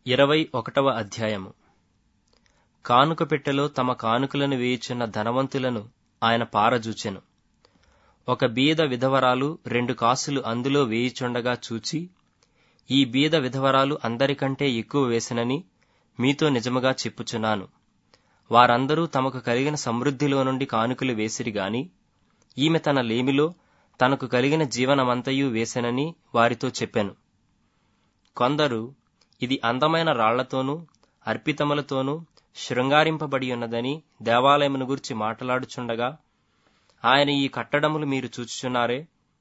ఇరవై ఒకటవ అధ్యాయము కానుక పెట్టెలో తమ కానుకలను వేయుచున్న ధనవంతులను ఆయన పారజూచెను ఒక బీద విధవరాలు రెండు కాసులు అందులో వేయుచుండగా చూచి ఈ బీద విధవరాలు అందరికంటే ఎక్కువ వేసినని మీతో నిజముగా చెప్పుచున్నాను వారందరూ తమకు కలిగిన సమృద్ధిలో నుండి కానుకలు వేసిరి గాని ఈమె తన లేమిలో తనకు కలిగిన జీవనమంతయు వేసెనని వారితో చెప్పెను కొందరు ఇది అందమైన రాళ్లతోనూ అర్పితములతోనూ శృంగారింపబడి ఉన్నదని దేవాలయమును గురించి మాట్లాడుచుండగా ఆయన ఈ కట్టడములు మీరు చూచుచున్నారే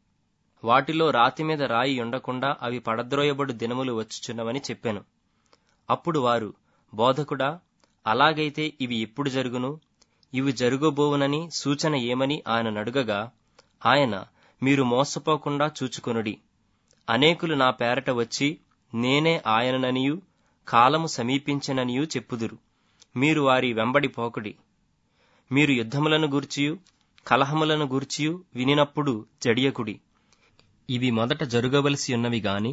వాటిలో రాతి మీద రాయి ఉండకుండా అవి పడద్రోయబడు దినములు వచ్చుచున్నవని చెప్పాను అప్పుడు వారు బోధకుడా అలాగైతే ఇవి ఎప్పుడు జరుగును ఇవి జరుగబోవునని సూచన ఏమని ఆయన నడుగగా ఆయన మీరు మోసపోకుండా చూచుకొనుడి అనేకులు నా పేరట వచ్చి నేనే ఆయనననియు కాలము సమీపించిననియు చెప్పుదురు మీరు వారి వెంబడి పోకుడి మీరు యుద్ధములను గూర్చియు కలహములను గూర్చియు వినినప్పుడు జడియకుడి ఇవి మొదట జరుగవలసి ఉన్నవి గాని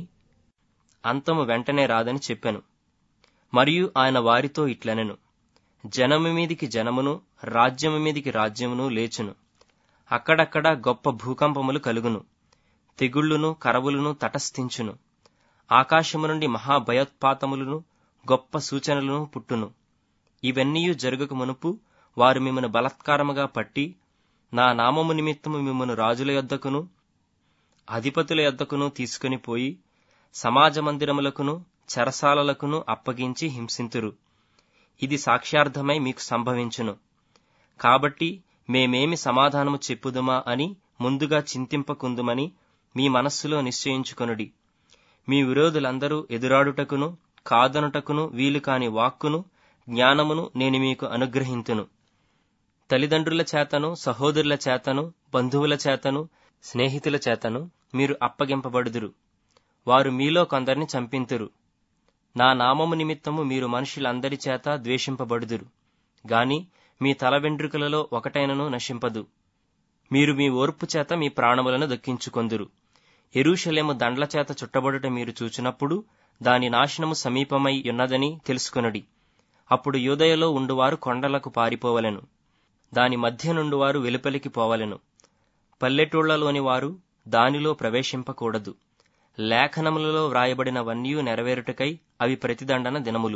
అంతము వెంటనే రాదని చెప్పెను మరియు ఆయన వారితో ఇట్లనెను జనము మీదికి జనమును రాజ్యము మీదికి రాజ్యమును లేచును అక్కడక్కడ గొప్ప భూకంపములు కలుగును తెగుళ్లును కరవులను తటస్థించును ఆకాశము నుండి మహాభయోత్పాతములను గొప్ప సూచనలను పుట్టును ఇవన్నీయు జరుగుక మునుపు వారు మిమ్మను బలత్కారముగా పట్టి నా నామము నిమిత్తము మిమ్మను రాజుల యొద్దకును అధిపతుల యొద్దకును తీసుకుని పోయి సమాజ మందిరములకును చెరసాలలకును అప్పగించి హింసింతురు ఇది సాక్ష్యార్థమై మీకు సంభవించును కాబట్టి మేమేమి సమాధానము చెప్పుదుమా అని ముందుగా చింతింపకుందుమని మీ మనస్సులో నిశ్చయించుకొనుడి మీ విరోధులందరూ ఎదురాడుటకును కాదనుటకును వీలు కాని వాక్కును జ్ఞానమును నేను మీకు అనుగ్రహింతును తల్లిదండ్రుల చేతను సహోదరుల చేతను బంధువుల చేతను స్నేహితుల చేతను మీరు అప్పగింపబడుదురు వారు మీలో కొందరిని చంపింతురు నా నామము నిమిత్తము మీరు మనుషులందరి చేత ద్వేషింపబడుదురు గాని మీ తల వెంట్రుకలలో ఒకటైనను నశింపదు మీరు మీ ఓర్పు చేత మీ ప్రాణములను దక్కించుకొందురు ఎరుషలేము దండ్ల చేత చుట్టబడుట మీరు చూచినప్పుడు దాని నాశనము సమీపమై ఉన్నదని తెలుసుకొనడి అప్పుడు యూదయలో ఉండువారు కొండలకు పారిపోవలెను దాని మధ్య నుండువారు వెలుపలికి పోవలెను పల్లెటూళ్లలోని వారు దానిలో ప్రవేశింపకూడదు లేఖనములలో వ్రాయబడినవన్నీ నెరవేరుటకై అవి ప్రతిదండన దినములు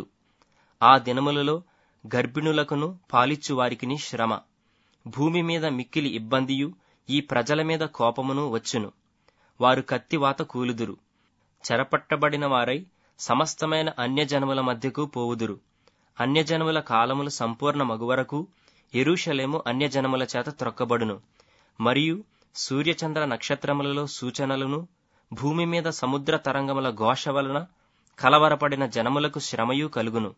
ఆ దినములలో గర్భిణులకును పాలిచ్చు వారికిని శ్రమ భూమి మీద మిక్కిలి ఇబ్బందియు ఈ ప్రజల మీద కోపమును వచ్చును వారు కత్తివాత కూలుదురు చెరపట్టబడిన వారై సమస్తమైన అన్యజనముల మధ్యకు పోవుదురు అన్యజనముల కాలములు సంపూర్ణ మగువరకు ఎరుషలేము అన్యజనముల చేత త్రొక్కబడును మరియు సూర్యచంద్ర నక్షత్రములలో సూచనలను భూమి మీద సముద్ర తరంగముల ఘోష వలన కలవరపడిన జనములకు శ్రమయు కలుగును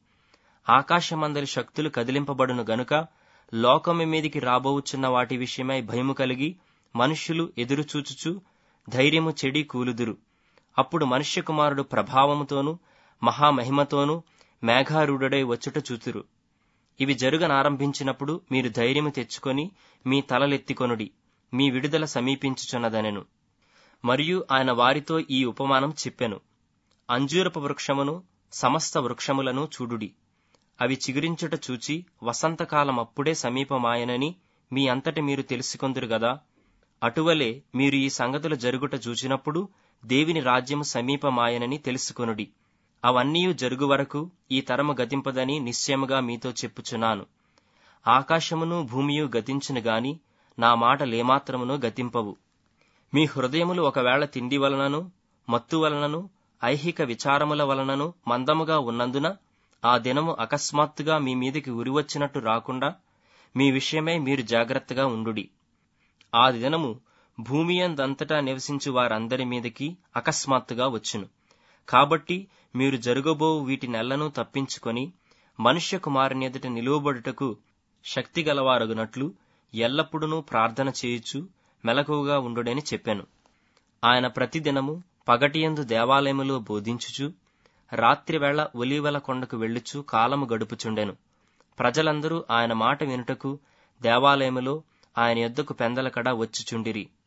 ఆకాశమందరి శక్తులు కదిలింపబడును గనుక లోకము మీదికి రాబోవుచున్న వాటి విషయమై భయము కలిగి మనుష్యులు ఎదురుచూచుచు ధైర్యము చెడి కూలుదురు అప్పుడు మనుష్య కుమారుడు ప్రభావముతోనూ మహామహిమతోనూ మేఘారూఢుడై వచ్చుట చూతురు ఇవి జరుగనారంభించినప్పుడు మీరు ధైర్యము తెచ్చుకొని మీ తలలెత్తికొనుడి మీ విడుదల సమీపించుచున్నదనెను మరియు ఆయన వారితో ఈ ఉపమానం చెప్పెను అంజూరపు వృక్షమును సమస్త వృక్షములను చూడుడి అవి చిగురించుట చూచి వసంతకాలం అప్పుడే సమీపమాయనని మీ అంతటి మీరు తెలుసుకొందురు గదా అటువలే మీరు ఈ సంగతులు జరుగుట చూచినప్పుడు దేవుని రాజ్యము సమీపమాయనని తెలుసుకొనుడి అవన్నీ జరుగు వరకు ఈ తరము గతింపదని నిశ్చయముగా మీతో చెప్పుచున్నాను ఆకాశమును భూమియు గతించును గాని నా మాటలేమాత్రమును గతింపవు మీ హృదయములు ఒకవేళ తిండి వలనను మత్తు వలనను ఐహిక విచారముల వలనను మందముగా ఉన్నందున ఆ దినము అకస్మాత్తుగా మీ మీదికి ఉరివచ్చినట్టు రాకుండా మీ విషయమై మీరు జాగ్రత్తగా ఉండుడి ఆ దినము భూమి అందంతటా నివసించు వారందరి మీదకి అకస్మాత్తుగా వచ్చును కాబట్టి మీరు జరగబో వీటి నెలను తప్పించుకొని మనుష్య కుమారుని ఎదుట నిలువబడుటకు శక్తి గలవారగునట్లు ఎల్లప్పుడూ ప్రార్థన చేయుచు మెలకువగా ఉండుడని చెప్పాను ఆయన ప్రతిదినము పగటియందు దేవాలయములో బోధించుచు రాత్రివేళ ఒలీవల కొండకు వెళ్ళుచు కాలము గడుపుచుండెను ప్రజలందరూ ఆయన మాట వినుటకు దేవాలయములో ఆయన యొద్దకు పెందలకడ వచ్చుచుండిరి